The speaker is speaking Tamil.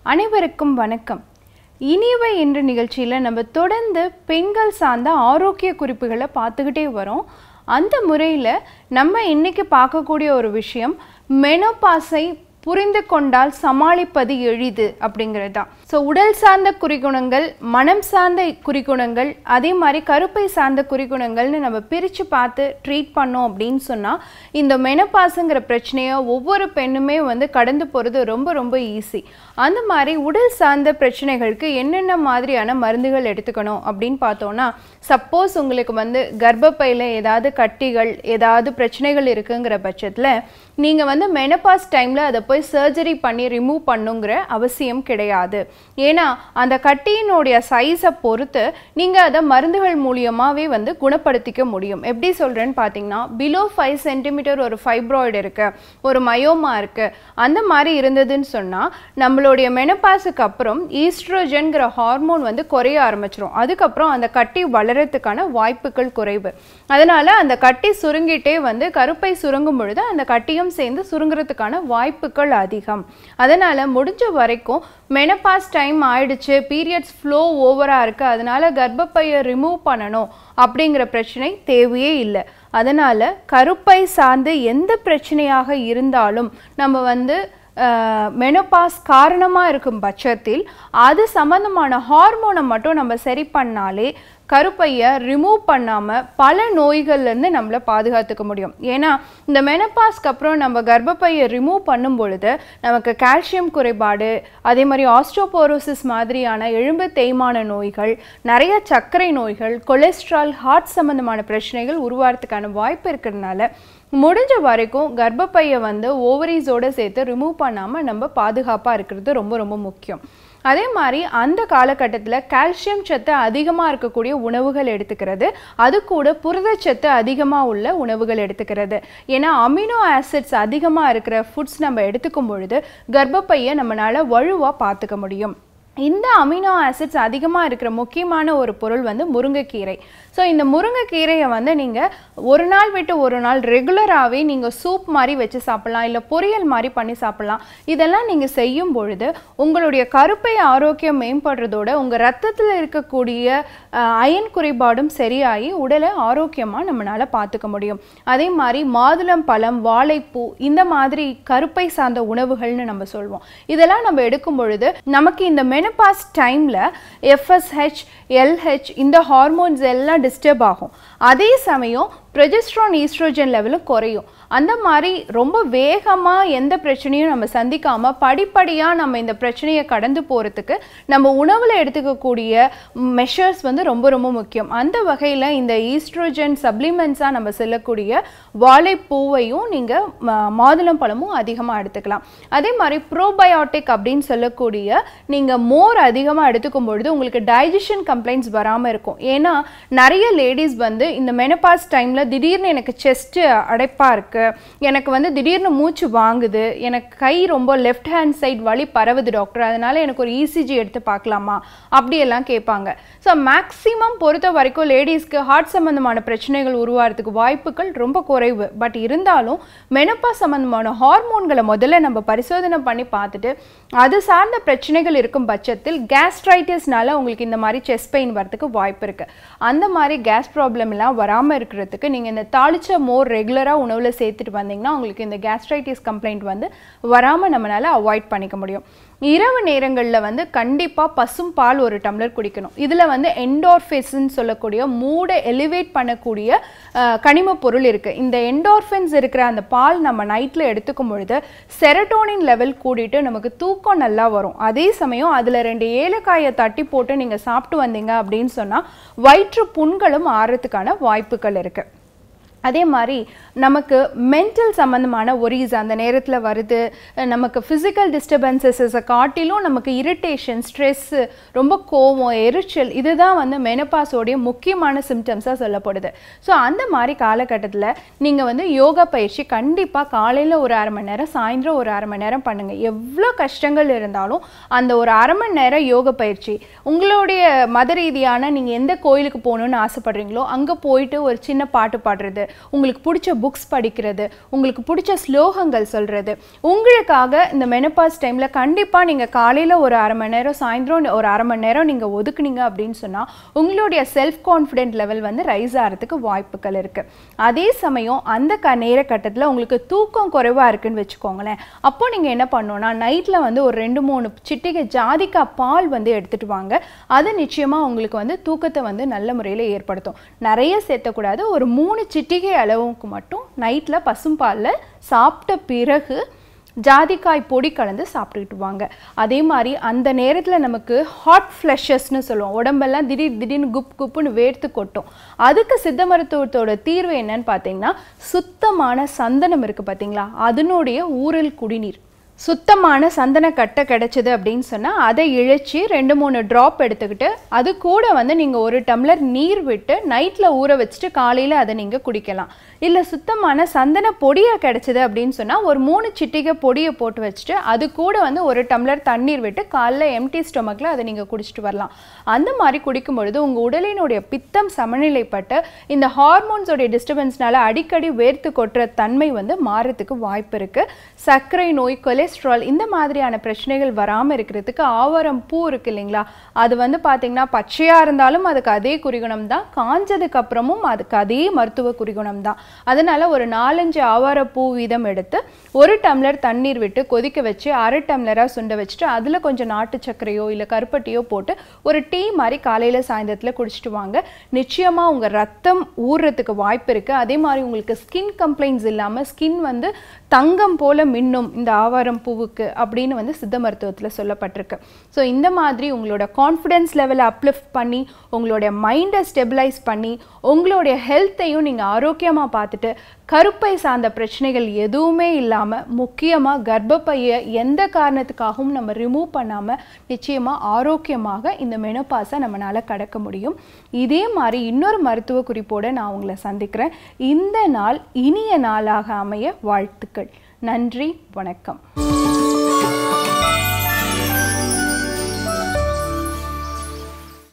அனைவருக்கும் வணக்கம் இனிவை என்ற நிகழ்ச்சியில் நம்ம தொடர்ந்து பெண்கள் சார்ந்த ஆரோக்கிய குறிப்புகளை பார்த்துக்கிட்டே வரோம் அந்த முறையில் நம்ம இன்னைக்கு பார்க்கக்கூடிய ஒரு விஷயம் மெனோபாஸை புரிந்து கொண்டால் சமாளிப்பது எளிது அப்படிங்கிறது தான் ஸோ உடல் சார்ந்த குறிகுணங்கள் மனம் சார்ந்த குறிகுணங்கள் அதே மாதிரி கருப்பை சார்ந்த குறிகுணங்கள்னு நம்ம பிரித்து பார்த்து ட்ரீட் பண்ணோம் அப்படின்னு சொன்னால் இந்த மெனப்பாஸுங்கிற பிரச்சனையை ஒவ்வொரு பெண்ணுமே வந்து கடந்து போகிறது ரொம்ப ரொம்ப ஈஸி அந்த மாதிரி உடல் சார்ந்த பிரச்சனைகளுக்கு என்னென்ன மாதிரியான மருந்துகள் எடுத்துக்கணும் அப்படின்னு பார்த்தோன்னா சப்போஸ் உங்களுக்கு வந்து கர்ப்பப்பையில் ஏதாவது கட்டிகள் ஏதாவது பிரச்சனைகள் இருக்குங்கிற பட்சத்தில் நீங்கள் வந்து மெனப்பாஸ் டைமில் அதை போய் சர்ஜரி பண்ணி ரிமூவ் பண்ணுங்கிற அவசியம் கிடையாது ஏன்னா அந்த கட்டியினுடைய சைஸை பொறுத்து நீங்கள் அதை மருந்துகள் மூலியமாகவே வந்து குணப்படுத்திக்க முடியும் எப்படி சொல்கிறேன்னு பார்த்தீங்கன்னா பிலோ ஃபைவ் சென்டிமீட்டர் ஒரு ஃபைப்ராய்டு இருக்கு ஒரு மயோமா இருக்கு அந்த மாதிரி இருந்ததுன்னு சொன்னால் நம்மளுடைய மெனப்பாஸுக்கு அப்புறம் ஈஸ்ட்ரோஜன்கிற ஹார்மோன் வந்து குறைய ஆரம்பிச்சிரும் அதுக்கப்புறம் அந்த கட்டி வளரத்துக்கான வாய்ப்புகள் குறைவு அதனால அந்த கட்டி சுருங்கிட்டே வந்து கருப்பை சுருங்கும் பொழுது அந்த கட்டியும் சேர்ந்து சுருங்குறதுக்கான வாய்ப்புகள் அதிகம் அதனால முடிஞ்ச வரைக்கும் மெனப்பாஸ் டைம் ஆயிடுச்சு பீரியட்ஸ் ஃப்ளோ ஓவராக இருக்குது அதனால கர்ப்பப்பையை ரிமூவ் பண்ணணும் அப்படிங்கிற பிரச்சனை தேவையே இல்லை அதனால கருப்பை சார்ந்து எந்த பிரச்சனையாக இருந்தாலும் நம்ம வந்து மெனோபாஸ் காரணமாக இருக்கும் பட்சத்தில் அது சம்பந்தமான ஹார்மோனை மட்டும் நம்ம சரி பண்ணாலே கருப்பையை ரிமூவ் பண்ணாமல் பல நோய்கள்லேருந்து நம்மளை பாதுகாத்துக்க முடியும் ஏன்னா இந்த மெனப்பாஸ்க்கு அப்புறம் நம்ம கர்ப்பப்பையை ரிமூவ் பண்ணும் பொழுது நமக்கு கால்சியம் குறைபாடு அதே மாதிரி ஆஸ்ட்ரோபோரோசிஸ் மாதிரியான எலும்பு தேய்மான நோய்கள் நிறைய சர்க்கரை நோய்கள் கொலஸ்ட்ரால் ஹார்ட் சம்மந்தமான பிரச்சனைகள் உருவாகிறதுக்கான வாய்ப்பு இருக்கிறதுனால முடிஞ்ச வரைக்கும் கர்ப்பப்பையை வந்து ஓவரீஸோடு சேர்த்து ரிமூவ் பண்ணாமல் நம்ம பாதுகாப்பாக இருக்கிறது ரொம்ப ரொம்ப முக்கியம் அதே மாதிரி அந்த காலகட்டத்தில் கால்சியம் சத்து அதிகமாக இருக்கக்கூடிய உணவுகள் எடுத்துக்கிறது அது கூட புரதச்சத்து அதிகமாக உள்ள உணவுகள் எடுத்துக்கிறது ஏன்னா அமினோ ஆசிட்ஸ் அதிகமாக இருக்கிற ஃபுட்ஸ் நம்ம எடுத்துக்கும் பொழுது கர்ப்பப்பையை நம்மளால் வலுவாக பார்த்துக்க முடியும் இந்த அமினோ ஆசிட்ஸ் அதிகமாக இருக்கிற முக்கியமான ஒரு பொருள் வந்து முருங்கைக்கீரை ஸோ இந்த முருங்கைக்கீரையை வந்து நீங்கள் ஒரு நாள் விட்டு ஒரு நாள் ரெகுலராகவே நீங்கள் சூப் மாதிரி வச்சு சாப்பிட்லாம் இல்லை பொரியல் மாதிரி பண்ணி சாப்பிட்லாம் இதெல்லாம் நீங்கள் செய்யும் பொழுது உங்களுடைய கருப்பை ஆரோக்கியம் மேம்படுறதோட உங்கள் ரத்தத்தில் இருக்கக்கூடிய அயன் குறைபாடும் சரியாகி உடலை ஆரோக்கியமாக நம்மளால் பார்த்துக்க முடியும் அதே மாதிரி மாதுளம் பழம் வாழைப்பூ இந்த மாதிரி கருப்பை சார்ந்த உணவுகள்னு நம்ம சொல்வோம் இதெல்லாம் நம்ம எடுக்கும் பொழுது நமக்கு இந்த மெனபாஸ் டைமில் எஃப்எஸ்ஹெச் எல்ஹெச் இந்த ஹார்மோன்ஸ் எல்லாம் டிஸ்டர்ப் ஆகும் அதே சமயம் ப்ரொஜெஸ்ட்ரான் ஈஸ்ட்ரோஜன் லெவலும் குறையும் அந்த மாதிரி ரொம்ப வேகமாக எந்த பிரச்சனையும் நம்ம சந்திக்காமல் படிப்படியாக நம்ம இந்த பிரச்சனையை கடந்து போகிறதுக்கு நம்ம உணவில் எடுத்துக்கக்கூடிய மெஷர்ஸ் வந்து ரொம்ப ரொம்ப முக்கியம் அந்த வகையில் இந்த ஈஸ்ட்ரோஜன் சப்ளிமெண்ட்ஸாக நம்ம செல்லக்கூடிய வாழைப்பூவையும் நீங்கள் மாதுளம் பழமும் அதிகமாக எடுத்துக்கலாம் அதே மாதிரி ப்ரோபயோட்டிக் அப்படின்னு சொல்லக்கூடிய நீங்கள் மோர் அதிகமாக எடுத்துக்கும் பொழுது உங்களுக்கு டைஜஷன் கம்ப்ளைண்ட்ஸ் வராமல் இருக்கும் ஏன்னா நிறைய லேடிஸ் வந்து இந்த மெனபாஸ் டைமில் திடீர்னு எனக்கு செஸ்ட்டு அடைப்பாக இருக்குது எனக்கு வந்து திடீர்னு மூச்சு வாங்குது எனக்கு கை ரொம்ப லெஃப்ட் ஹேண்ட் சைட் வலி பரவுது டாக்டர் அதனால எனக்கு ஒரு இசிஜி எடுத்து பார்க்கலாமா அப்படியெல்லாம் கேட்பாங்க ஸோ மேக்ஸிமம் பொறுத்த வரைக்கும் லேடிஸ்க்கு ஹார்ட் சம்மந்தமான பிரச்சனைகள் உருவாகிறதுக்கு வாய்ப்புகள் ரொம்ப குறைவு பட் இருந்தாலும் மெனப்பா சம்மந்தமான ஹார்மோன்களை முதல்ல நம்ம பரிசோதனை பண்ணி பார்த்துட்டு அது சார்ந்த பிரச்சனைகள் இருக்கும் பட்சத்தில் கேஸ்ட்ரைட்டிஸ்னால உங்களுக்கு இந்த மாதிரி செஸ்ட் பெயின் வரதுக்கு வாய்ப்பு இருக்குது அந்த மாதிரி கேஸ் ப்ராப்ளம் எல்லாம் வராமல் இருக்கிறதுக்கு நீங்கள் இந்த தாளிச்ச மோர் ரெகுலராக உணவில் சேர்த்துட்டு வந்தீங்கன்னா உங்களுக்கு இந்த கேஸ்ட்ரைட்டிஸ் கம்ப்ளைண்ட் வந்து வராமல் நம்மளால் அவாய்ட் பண்ணிக்க முடியும் இரவு நேரங்களில் வந்து கண்டிப்பாக பசும் பால் ஒரு டம்ளர் குடிக்கணும் இதில் வந்து என்டோர்ஃபிஸ்ன்னு சொல்லக்கூடிய மூடை எலிவேட் பண்ணக்கூடிய கனிம பொருள் இருக்குது இந்த என்டோர்ஃபின்ஸ் இருக்கிற அந்த பால் நம்ம நைட்டில் எடுத்துக்கும் பொழுது செரட்டோனின் லெவல் கூடிட்டு நமக்கு தூக்கம் நல்லா வரும் அதே சமயம் அதில் ரெண்டு ஏலக்காயை தட்டி போட்டு நீங்கள் சாப்பிட்டு வந்தீங்க அப்படின்னு சொன்னால் வயிற்று புண்களும் ஆறதுக்கான வாய்ப்புகள் இருக்குது அதே மாதிரி நமக்கு மென்டல் சம்மந்தமான ஒரீஸ் அந்த நேரத்தில் வருது நமக்கு ஃபிசிக்கல் டிஸ்டர்பன்சஸஸை காட்டிலும் நமக்கு இரிட்டேஷன் ஸ்ட்ரெஸ்ஸு ரொம்ப கோவம் எரிச்சல் இதுதான் வந்து மெனப்பாஸோடைய முக்கியமான சிம்டம்ஸாக சொல்லப்படுது ஸோ அந்த மாதிரி காலகட்டத்தில் நீங்கள் வந்து யோகா பயிற்சி கண்டிப்பாக காலையில் ஒரு அரை மணி நேரம் சாயந்தரம் ஒரு அரை மணி நேரம் பண்ணுங்கள் எவ்வளோ கஷ்டங்கள் இருந்தாலும் அந்த ஒரு அரை மணி நேரம் யோக பயிற்சி உங்களுடைய மத ரீதியான நீங்கள் எந்த கோயிலுக்கு போகணுன்னு ஆசைப்படுறீங்களோ அங்கே போயிட்டு ஒரு சின்ன பாட்டு பாடுறது உங்களுக்கு பிடிச்ச புக்ஸ் படிக்கிறது உங்களுக்கு பிடிச்ச ஸ்லோகங்கள் சொல்கிறது உங்களுக்காக இந்த மெனப்பாஸ் டைமில் கண்டிப்பாக நீங்கள் காலையில் ஒரு அரை மணி நேரம் சாயந்தரம் ஒரு அரை மணி நேரம் நீங்கள் ஒதுக்குனீங்க அப்படின்னு சொன்னால் உங்களுடைய செல்ஃப் கான்ஃபிடென்ட் லெவல் வந்து ரைஸ் ஆகிறதுக்கு வாய்ப்புகள் இருக்குது அதே சமயம் அந்த க நேர கட்டத்தில் உங்களுக்கு தூக்கம் குறைவாக இருக்குன்னு வச்சுக்கோங்களேன் அப்போ நீங்கள் என்ன பண்ணணும்னா நைட்டில் வந்து ஒரு ரெண்டு மூணு சிட்டிகை ஜாதிக்காய் பால் வந்து எடுத்துட்டு வாங்க அது நிச்சயமாக உங்களுக்கு வந்து தூக்கத்தை வந்து நல்ல முறையில் ஏற்படுத்தும் நிறைய சேர்த்தக்கூடாது ஒரு மூணு சிட்டிகை அளவுக்கு மட்டும் நைட்டில் பசும்பாலில் சாப்பிட்ட பிறகு ஜாதிக்காய் பொடி கலந்து சாப்பிட்டுக்கிட்டு வாங்க அதே மாதிரி அந்த நேரத்தில் நமக்கு ஹாட் ஃப்ளஷஸ்னு சொல்லுவோம் உடம்பெல்லாம் திடீர் திடீர்னு குப் குப்புன்னு வேர்த்து கொட்டும் அதுக்கு சித்த மருத்துவத்தோட தீர்வு என்னன்னு பார்த்தீங்கன்னா சுத்தமான சந்தனம் இருக்குது பார்த்தீங்களா அதனுடைய ஊரல் குடிநீர் சுத்தமான சந்தன கட்டை கிடைச்சது அப்படின்னு சொன்னால் அதை இழைச்சி ரெண்டு மூணு ட்ராப் எடுத்துக்கிட்டு அது கூட வந்து நீங்கள் ஒரு டம்ளர் நீர் விட்டு நைட்டில் ஊற வச்சுட்டு காலையில் அதை நீங்கள் குடிக்கலாம் இல்லை சுத்தமான சந்தன பொடியாக கிடைச்சது அப்படின்னு சொன்னால் ஒரு மூணு சிட்டிகை பொடியை போட்டு வச்சுட்டு அது கூட வந்து ஒரு டம்ளர் தண்ணீர் விட்டு காலைல எம்டி ஸ்டொமக்கில் அதை நீங்கள் குடிச்சிட்டு வரலாம் அந்த மாதிரி குடிக்கும் பொழுது உங்கள் உடலினுடைய பித்தம் சமநிலைப்பட்டு இந்த ஹார்மோன்ஸோடைய டிஸ்டர்பன்ஸ்னால அடிக்கடி வேர்த்து கொட்டுற தன்மை வந்து மாறத்துக்கு வாய்ப்பு இருக்குது சர்க்கரை நோய் கொலஸ்ட்ரால் இந்த மாதிரியான பிரச்சனைகள் வராமல் இருக்கிறதுக்கு ஆவாரம் பூ இருக்கு இல்லைங்களா அது வந்து பார்த்தீங்கன்னா பச்சையாக இருந்தாலும் அதுக்கு அதே குறிகுணம் தான் காஞ்சதுக்கு அப்புறமும் அதுக்கு அதே மருத்துவ குறிகுணம் தான் அதனால ஒரு நாலஞ்சு ஆவார பூ வீதம் எடுத்து ஒரு டம்ளர் தண்ணீர் விட்டு கொதிக்க வச்சு அரை டம்ளராக சுண்ட வச்சுட்டு அதில் கொஞ்சம் நாட்டு சர்க்கரையோ இல்லை கருப்பட்டியோ போட்டு ஒரு டீ மாதிரி காலையில் சாயந்தரத்தில் குடிச்சிட்டு வாங்க நிச்சயமாக உங்கள் ரத்தம் ஊறுறதுக்கு வாய்ப்பு இருக்குது அதே மாதிரி உங்களுக்கு ஸ்கின் கம்ப்ளைண்ட்ஸ் இல்லாமல் ஸ்கின் வந்து தங்கம் போல மின்னும் இந்த ஆவாரம் பூவுக்கு அப்படின்னு வந்து சித்த மருத்துவத்தில் சொல்லப்பட்டிருக்கு ஸோ இந்த மாதிரி உங்களோட கான்ஃபிடென்ஸ் லெவலை அப்லிஃப்ட் பண்ணி உங்களுடைய மைண்டை ஸ்டெபிளைஸ் பண்ணி உங்களுடைய ஹெல்த்தையும் நீங்கள் ஆரோக்கியமாக பார்த்துட்டு கருப்பை சார்ந்த பிரச்சனைகள் எதுவுமே இல்லாமல் முக்கியமாக கர்ப்பப்பையை எந்த காரணத்துக்காகவும் நம்ம ரிமூவ் பண்ணாமல் நிச்சயமாக ஆரோக்கியமாக இந்த மெனோபாஸை நம்மளால் கடக்க முடியும் இதே மாதிரி இன்னொரு மருத்துவ குறிப்போடு நான் உங்களை சந்திக்கிறேன் இந்த நாள் இனிய நாளாக அமைய வாழ்த்துக்கள் நன்றி வணக்கம்